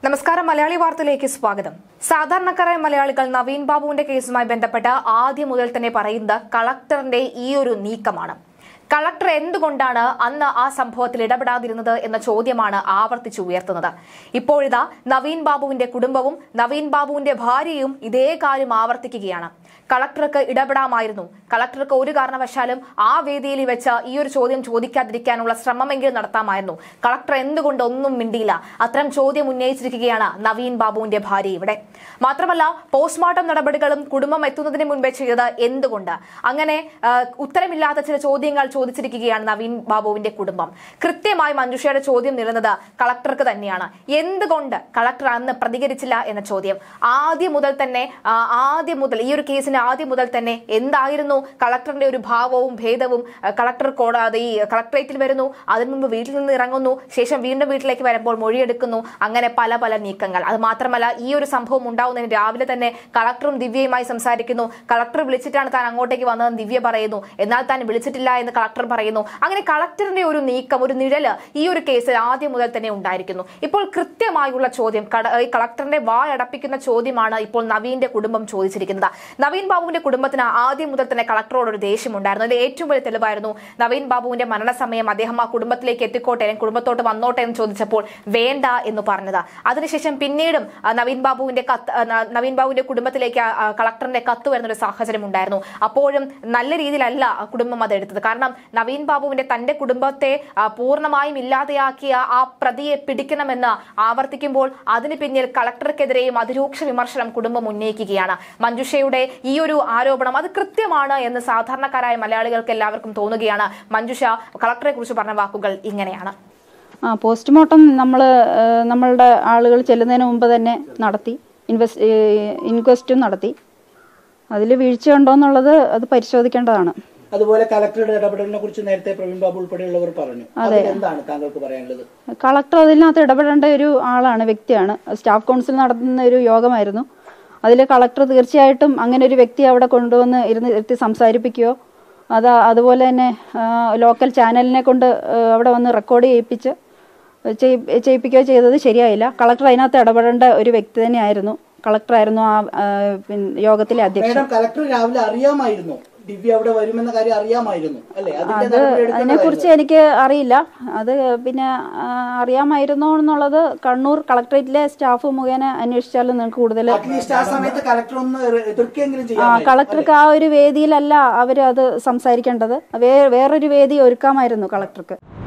നമസ്കാരം മലയാളി വാർത്തയിലേക്ക് സ്വാഗതം സാധാരണക്കാരായ മലയാളികൾ നവീൻ ബാബുവിന്റെ കേസുമായി ബന്ധപ്പെട്ട് ആദ്യം മുതൽ തന്നെ പറയുന്നത് കളക്ടറിന്റെ ഈ ഒരു നീക്കമാണ് കളക്ടർ എന്തുകൊണ്ടാണ് അന്ന് ആ സംഭവത്തിൽ ഇടപെടാതിരുന്നത് എന്ന ചോദ്യമാണ് ആവർത്തിച്ചു ഉയർത്തുന്നത് ഇപ്പോഴിതാ നവീൻ ബാബുവിന്റെ കുടുംബവും നവീൻ ബാബുവിന്റെ ഭാര്യയും ഇതേ കാര്യം ആവർത്തിക്കുകയാണ് കളക്ടർക്ക് ഇടപെടാമായിരുന്നു കളക്ടർക്ക് ഒരു കാരണവശാലും ആ വേദിയിൽ വെച്ച് ഈ ഒരു ചോദ്യം ചോദിക്കാതിരിക്കാനുള്ള ശ്രമമെങ്കിലും നടത്താമായിരുന്നു കളക്ടർ എന്തുകൊണ്ട് ഒന്നും മിണ്ടിയില്ല അത്തരം ചോദ്യം ഉന്നയിച്ചിരിക്കുകയാണ് നവീൻ ബാബുവിന്റെ ഭാര്യ ഇവിടെ മാത്രമല്ല പോസ്റ്റ്മോർട്ടം നടപടികളും കുടുംബം എത്തുന്നതിന് മുൻപേ ചെയ്തത് എന്തുകൊണ്ട് അങ്ങനെ ആ, ഉത്തരമില്ലാത്ത ചില ചോദ്യങ്ങൾ ചോദിച്ചിരിക്കുകയാണ് നവീൻ ബാബുവിന്റെ കുടുംബം കൃത്യമായി മഞ്ജുഷയുടെ ചോദ്യം നിലന്നത് കളക്ടർക്ക് തന്നെയാണ് എന്തുകൊണ്ട് കളക്ടർ അന്ന് പ്രതികരിച്ചില്ല എന്ന ചോദ്യം ആദ്യം മുതൽ തന്നെ ആ, ആദ്യം മുതൽ ഈ ഒരു കേസിന് ആദ്യം മുതൽ തന്നെ എന്തായിരുന്നു കളക്ടറിന്റെ ഒരു ഭാവവും ഭേദവും ആ, കളക്ടർ കോടതി ഈ കളക്ടറേറ്റിൽ വരുന്നു അതിനു മുമ്പ് വീട്ടിൽ നിന്ന് ഇറങ്ങുന്നു ശേഷം വീണ്ടും വീട്ടിലേക്ക് വരുമ്പോൾ മൊഴിയെടുക്കുന്നു അങ്ങനെ പല പല നീക്കങ്ങൾ അത് മാത്രമല്ല ഈ ഒരു സംഭവം ഉണ്ടാവുന്നതിന് രാവിലെ തന്നെ കളക്ടറും ദിവ്യയുമായി സംസാരിക്കുന്നു കളക്ടർ വിളിച്ചിട്ടാണ് താൻ അങ്ങോട്ടേക്ക് വന്നതെന്ന് ദിവ്യ പറയുന്നു എന്നാൽ താൻ വിളിച്ചിട്ടില്ല എന്ന് കളക്ടർ പറയുന്നു അങ്ങനെ കളക്ടറിന്റെ ഒരു നീക്കം ഒരു നിഴല് ഈ ഒരു കേസിൽ ആദ്യം മുതൽ തന്നെ ഉണ്ടായിരിക്കുന്നു ഇപ്പോൾ കൃത്യമായുള്ള ചോദ്യം കട- ഈ കളക്ടറിന്റെ വായടപ്പിക്കുന്ന ചോദ്യമാണ് ഇപ്പോൾ നവീന്റെ കുടുംബം ചോദിച്ചിരിക്കുന്നത് നവീൻ ബാബുവിന്റെ കുടുംബത്തിന് ആദ്യം മുതൽ തന്നെ കളക്ടറോട് ഒരു ദേഷ്യമുണ്ടായിരുന്നു അതിന്റെ ഏറ്റവും വലിയ തെളിവായിരുന്നു നവീൻ ബാബുവിന്റെ മരണസമയം അദ്ദേഹം ആ കുടുംബത്തിലേക്ക് എത്തിക്കോട്ടെ അല്ലെങ്കിൽ കുടുംബത്തോട്ട് വന്നോട്ടെ എന്ന് ചോദിച്ചപ്പോൾ വേണ്ട എന്ന് പറഞ്ഞത് അതിനുശേഷം പിന്നീടും ആ, നവീൻ ബാബുവിന്റെ കത്ത് ആ, ന- നവീൻ ബാബുവിന്റെ കുടുംബത്തിലേക്ക് ആ, ആ, കളക്ടറിന്റെ കത്ത് വരുന്ന ഒരു സാഹചര്യം ഉണ്ടായിരുന്നു അപ്പോഴും നല്ല രീതിയിലല്ല ആ കുടുംബം അത് എടുത്തത് കാരണം നവീൻ ബാബുവിന്റെ തന്റെ കുടുംബത്തെ ആ, പൂർണ്ണമായും ഇല്ലാതെയാക്കിയ ആ പ്രതിയെ പിടിക്കണമെന്ന് ആവർത്തിക്കുമ്പോൾ അതിന് പിന്നിൽ കളക്ടർക്കെതിരെയും അതിരൂക്ഷ വിമർശനം കുടുംബം ഉന്നയിക്കുകയാണ് മഞ്ജുഷയുടെ ഈ ഒരു ആരോപണം അത് കൃത്യമാണ് എന്ന് സാധാരണക്കാരായ മലയാളികൾക്ക് എല്ലാവർക്കും തോന്നുകയാണ് മഞ്ജുഷ കളക്ടറെ കുറിച്ച് പറഞ്ഞ വാക്കുകൾ ഇങ്ങനെയാണ് ആ പോസ്റ്റ്മോർട്ടം നമ്മൾ നമ്മളുടെ ആളുകൾ ചെല്ലുന്നതിന് മുമ്പ് തന്നെ നടത്തി ഇൻവെസ്റ്റ് ഇൻക്വസ്റ്റും നടത്തി അതിൽ വീഴ്ചയുണ്ടോ എന്നുള്ളത് അത് പരിശോധിക്കേണ്ടതാണ് അതുപോലെ കലക്ടറുടെ ഇടപെടലിനെ കുറിച്ച് നേരത്തെ പ്രവീൺ ബാബു ഉൾപ്പെടെയുള്ളവർ പറഞ്ഞു അതിൽ എന്താണ് താങ്കൾക്ക് പറയാനുള്ളത് കളക്ടർ അതിനകത്ത് ഇടപെടേണ്ട ഒരു ആളാണ് വ്യക്തിയാണ് സ്റ്റാഫ് കൗൺസിൽ നടത്തുന്ന ഒരു യോഗമായിരുന്നു അതിൽ കളക്ടർ തീർച്ചയായിട്ടും അങ്ങനെ ഒരു വ്യക്തി അവിടെ കൊണ്ടുവന്ന് ഇരുന്ന് ഇരുത്തി സംസാരിപ്പിക്കുകയോ അത് അതുപോലെ തന്നെ ആ, ലോക്കൽ ചാനലിനെ കൊണ്ട് ആ, അവിടെ വന്ന് റെക്കോർഡ് ചെയ്യിപ്പിച്ച് ചെയ്- ചെയ്യിപ്പിക്കുകയോ ചെയ്തത് ശരിയായില്ല കളക്ടർ അതിനകത്ത് ഇടപെടേണ്ട ഒരു വ്യക്തി തന്നെയായിരുന്നു കളക്ടറായിരുന്നു ആ ആ, പിന്നെ യോഗത്തിലെ അധ്യക്ഷൻ മേഡം കലക്ടർ രാവിലെ അറിയാമായിരുന്നു ദിവ്യ അവിടെ വരുമെന്ന കാര്യം അറിയാമായിരുന്നു അല്ലെ അതിന്റെ അത് നടപടി എടുക്കേണ്ടതായിരുന്നു. അതിനെക്കുറിച്ച് എനിക്ക് അറിയില്ല അത് പിന്നെ ആ, അറിയാമായിരുന്നോ എന്നുള്ളത് കണ്ണൂർ കളക്ടറേറ്റിലെ സ്റ്റാഫ് മുഖേന അന്വേഷിച്ചാലും നിങ്ങൾക്ക് കൂടുതൽ അറ്റ്ലീസ്റ്റ് ആ സമയത്ത് കലക്ടർ ഒന്ന് എതിർ- എതിർക്കെങ്കിലും ആ ചെയ്യാം കളക്ടർക്ക് ആ ഒരു വേദിയിലല്ല അവർ അത് സംസാരിക്കേണ്ടത് വേ വേറൊരു വേദി ഒരുക്കാമായിരുന്നു കളക്ടർക്ക്